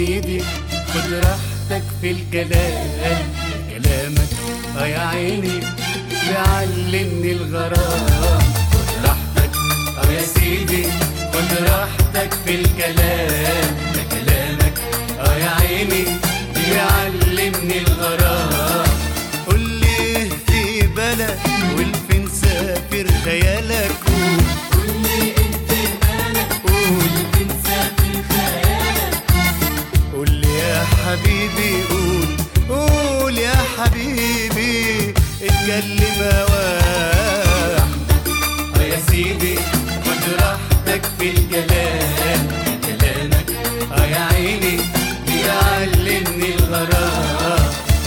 سيدي خد راحتك في الكلام كلامك اه يا عيني بيعلمني الغرام خد راحتك اه يا سيدي خد راحتك في الكلام ده كلامك اه يا عيني بيعلمني الغرام قول لي في بالك والفين سافر خيالك قول قول لي يا حبيبي قول قول يا حبيبي اتكلم واح اه يا سيدي خد راحتك في الكلام كلامك اه يا عيني بيعلمني الغرام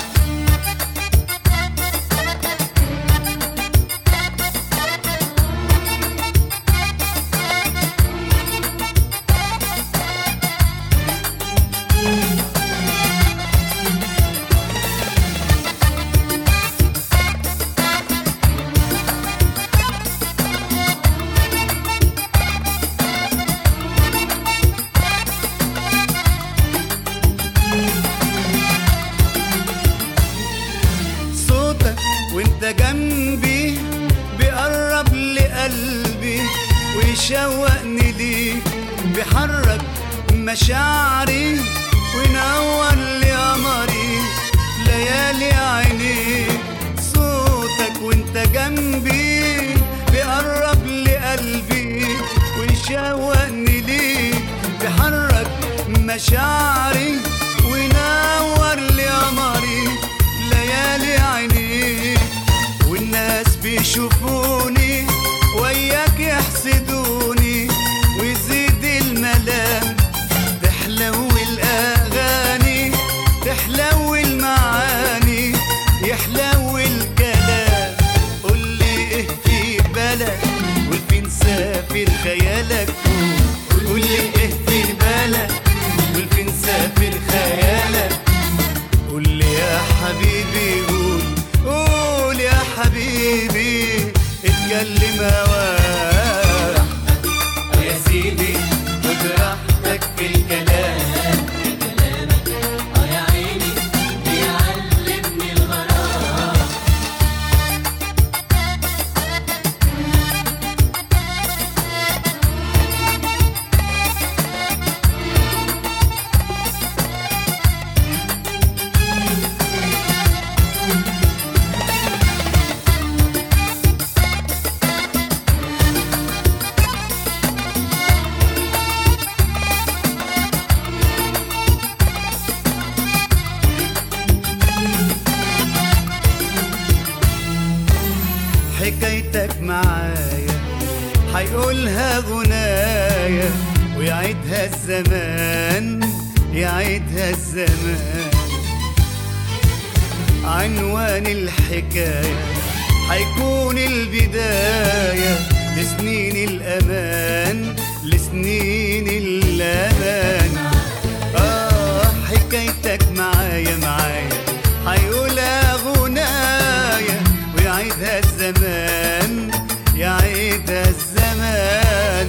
صوتك وانت جنبي بيقرب لقلبي ويشوقني ليك بيحرك مشاعري وينور لي قمري ليالي عينيك صوتك وانت جنبي بيقرب لقلبي ويشوقني ليك بيحرك مشاعري وينور لي قمري ليالي عينيك والناس بيشوفوني وياك يحسدوني ويزيد الملام تحلو الأغاني تحلو المعاني يحلو الكلام قول لي ايه في بالك والفين سافر خيالك قول قول لي ايه في بالك والفين سافر خيالك قول لي يا حبيبي قول قول يا حبيبي اتكلم واح اه يا سيدي خد راحتك في الكلام كلامك اه يا عيني بيعلمني الغرام حكايتك معايا هيقولها غنايا ويعيدها الزمان يعيدها الزمان عنوان الحكاية هيكون البداية لسنين الأمان لسنين الأمان آه حكايتك معايا معايا هيقولها غنايا ويعيدها الزمان يعيدها الزمان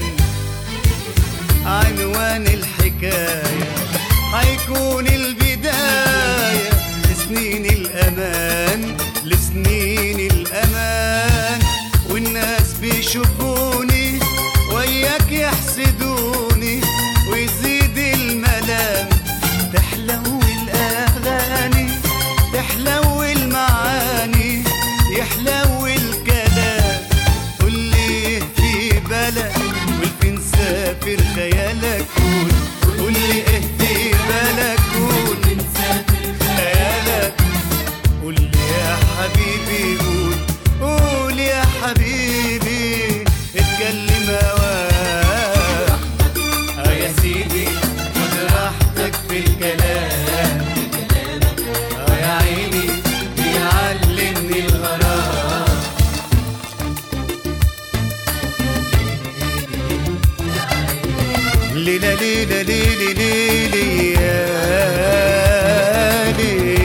عنوان الحكاية هيكون البداية لسنين الأمان لسنين الأمان والناس بيشوفوني وياك يحسدوني ويزيد الملام تحلو الأغاني تحلو المعاني يحلو الكلام قول لي في بالك والفين سافر خيالك قول قول لي ايه في بالك قول خيالك قول لي يا حبيبي قول قول يا حبيبي اتكلم واح اه يا سيدي خد راحتك في الكلام كلامك اه يا عيني بيعلمني الغرام ليلى ليلى ليلى ليلى يا ليلى